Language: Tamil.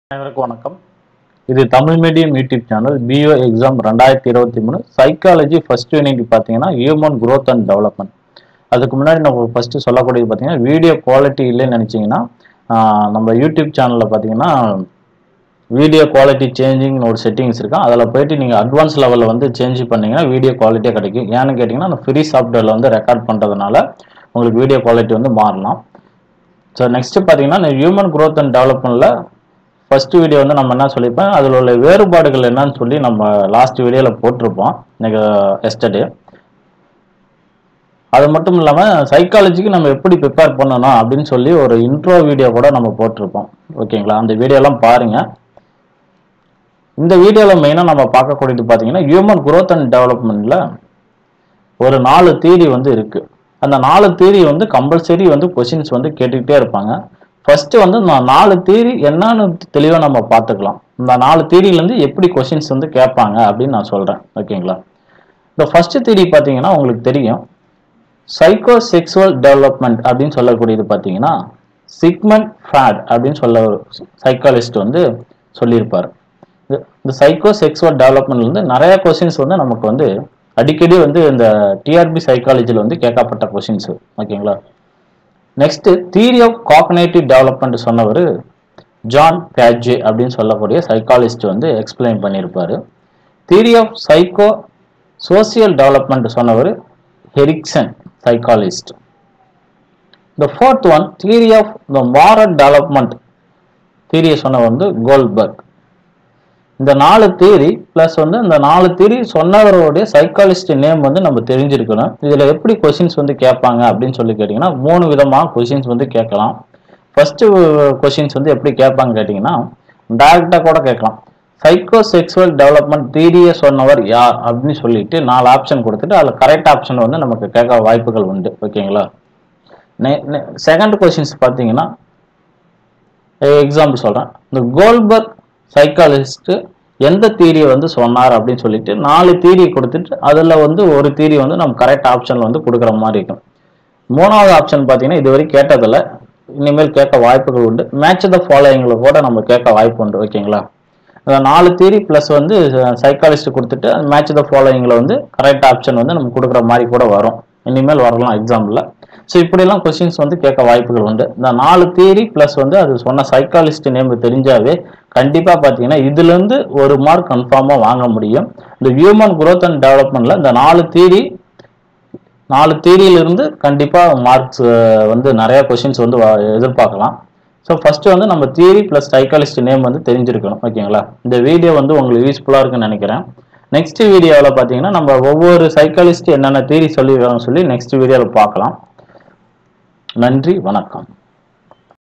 அனைவருக்கும் வணக்கம் இது Tamil medium YouTube channel PO exam ரெண்டாயிரத்தி இருபத்தி மூணு சைக்காலஜி ஃபர்ஸ்ட் யூனிட் பார்த்தீங்கன்னா ஹியூமன் growth அண்ட் டெவலப்மெண்ட் அதுக்கு முன்னாடி நம்ம ஃபர்ஸ்ட் சொல்லக்கூடியது பார்த்தீங்கன்னா வீடியோ குவாலிட்டி இல்லைன்னு நினச்சிங்கன்னா நம்ம யூடியூப் சேனலில் பார்த்தீங்கன்னா வீடியோ குவாலிட்டி சேஞ்சிங்னு ஒரு செட்டிங்ஸ் இருக்கும் அதில் போயிட்டு நீங்கள் அட்வான்ஸ் லெவலில் வந்து சேஞ்ச் பண்ணீங்கன்னா வீடியோ குவாலிட்டியாக கிடைக்கும் ஏன்னு கேட்டிங்கன்னா அந்த ஃப்ரீ சாஃப்ட்வேரில் வந்து ரெக்கார்ட் பண்ணுறதுனால உங்களுக்கு வீடியோ குவாலிட்டி வந்து மாறலாம் ஸோ நெக்ஸ்ட் பார்த்தீங்கன்னா இந்த ஹியூமன் growth அண்ட் டெவலப்மெண்ட்டில் ஃபர்ஸ்ட் வீடியோ வந்து நம்ம என்ன சொல்லியிருப்போம் அதில் உள்ள வேறுபாடுகள் என்னன்னு சொல்லி நம்ம லாஸ்ட் வீடியோவில் போட்டிருப்போம் இன்னைக்கு எஸ்டர்டே அது மட்டும் இல்லாமல் சைக்காலஜிக்கு நம்ம எப்படி ப்ரிப்பேர் பண்ணணும் அப்படின்னு சொல்லி ஒரு இன்ட்ரோ வீடியோ கூட நம்ம போட்டிருப்போம் ஓகேங்களா அந்த வீடியோலாம் பாருங்கள் இந்த வீடியோவில் மெயினாக நம்ம பார்க்கக்கூடியது பார்த்தீங்கன்னா ஹியூமன் growth அண்ட் டெவலப்மெண்ட்டில் ஒரு நாலு தியரி வந்து இருக்கு அந்த நாலு தியரி வந்து கம்பல்சரி வந்து கொஷின்ஸ் வந்து கேட்டுக்கிட்டே இருப்பாங்க ஃபர்ஸ்ட் வந்து நான் நாலு தியரி என்னன்னு தெளிவாக நம்ம பார்த்துக்கலாம் இந்த நாலு தியரியிலேருந்து எப்படி கொஷின்ஸ் வந்து கேட்பாங்க அப்படின்னு நான் சொல்கிறேன் ஓகேங்களா இந்த ஃபர்ஸ்ட் தியரி பார்த்தீங்கன்னா உங்களுக்கு தெரியும் சைக்கோ செக்ஸுவல் டெவலப்மெண்ட் அப்படின்னு சொல்லக்கூடியது பார்த்தீங்கன்னா சிக்மண்ட் ஃபேட் அப்படின்னு சொல்ல ஒரு சைக்காலஜிஸ்ட் வந்து சொல்லியிருப்பார் இது- இந்த சைக்கோ செக்ஸுவல் டெவலப்மெண்ட்லேருந்து நிறைய கொஷின்ஸ் வந்து நமக்கு வந்து அடிக்கடி வந்து இந்த டிஆர்பி சைக்காலஜியில் வந்து கேட்கப்பட்ட கொஷின்ஸ் ஓகேங்களா next theory of cognitive development சொன்னவர் ஜான் பேட்ஜே அப்படின்னு சொல்லக்கூடிய சைக்காலஜிஸ்ட் வந்து எக்ஸ்பிளைன் பண்ணியிருப்பாரு theory of psycho social development சொன்னவர் Erikson psychologist the fourth one theory of the moral development தியரியை சொன்னவர் வந்து கோல்பர்க் இந்த நாலு தியரி ப்ளஸ் வந்து இந்த நாலு தியரி சொன்னவருடைய சைக்காலஜிஸ்ட் நேம் வந்து நம்ம தெரிஞ்சிருக்கணும் இதில் எப்படி கொஷின்ஸ் வந்து கேட்பாங்க அப்படின்னு சொல்லி கேட்டிங்கன்னா மூணு விதமாக கொஷின்ஸ் வந்து கேட்கலாம் ஃபர்ஸ்ட் கொஷின்ஸ் வந்து எப்படி கேட்பாங்க கேட்டிங்கன்னா டைரக்டாக கூட கேட்கலாம் சைக்கோ செக்ஸுவல் டெவலப்மெண்ட் தியரியை சொன்னவர் யார் அப்படின்னு சொல்லிட்டு நாலு ஆப்ஷன் கொடுத்துட்டு அதில் கரெக்ட் ஆப்ஷன் வந்து நமக்கு கேட்க வாய்ப்புகள் உண்டு ஓகேங்களா செகண்ட் கொஷின்ஸ் பார்த்தீங்கன்னா எக்ஸாம்பிள் சொல்கிறேன் இந்த கோல்பர்க் சைக்காலஜிஸ்ட் எந்த தீரியை வந்து சொன்னார் அப்படின்னு சொல்லிட்டு நாலு தீரி கொடுத்துட்டு அதில் வந்து ஒரு தீரி வந்து நம்ம கரெக்ட் ஆப்ஷனில் வந்து கொடுக்குற மாதிரி இருக்கும் மூணாவது ஆப்ஷன் பார்த்தீங்கன்னா இதுவரை கேட்டதில்ல இனிமேல் கேட்க வாய்ப்புகள் உண்டு மேட்ச் த ஃபாலோயிங்கில் கூட நம்ம கேட்க வாய்ப்பு உண்டு ஓகேங்களா அந்த நாலு தியரி ப்ளஸ் வந்து சைக்காலஜிஸ்ட் கொடுத்துட்டு மேட்ச் த ஃபாலோயிங்கில் வந்து கரெக்ட் ஆப்ஷன் வந்து நம்ம கொடுக்குற மாதிரி கூட வரும் இனிமேல் வரலாம் எக்ஸாம்பிள் ஸோ இப்படியெல்லாம் கொஸ்டின்ஸ் வந்து கேட்க வாய்ப்புகள் உண்டு இந்த நாலு தியரி ப்ளஸ் வந்து அது சொன்ன சைக்காலஜிஸ்ட் நேம் தெரிஞ்சாவே கண்டிப்பாக பார்த்தீங்கன்னா இதுலேருந்து ஒரு மார்க் கன்ஃபார்மாக வாங்க முடியும் இந்த ஹியூமன் growth அண்ட் டெவலப்மெண்ட்டில் இந்த நாலு தியரி நாலு தியரியிலிருந்து கண்டிப்பாக மார்க்ஸ் வந்து நிறைய கொஷின்ஸ் வந்து வ- எதிர்பார்க்கலாம் ஸோ ஃபர்ஸ்ட் வந்து நம்ம தியரி ப்ளஸ் சைக்காலஜிஸ்ட் நேம் வந்து தெரிஞ்சிருக்கணும் ஓகேங்களா இந்த வீடியோ வந்து உங்களுக்கு யூஸ்ஃபுல்லாக இருக்குன்னு நினைக்கிறேன் நெக்ஸ்ட் வீடியோவில் பார்த்தீங்கன்னா நம்ம ஒவ்வொரு சைக்காலஜிஸ்ட் என்னென்ன தியரி சொல்லியிருக்காங்கன்னு சொல்லி நெக்ஸ்ட் வீடியோவில் பார்க்கலாம் நன்றி வணக்கம்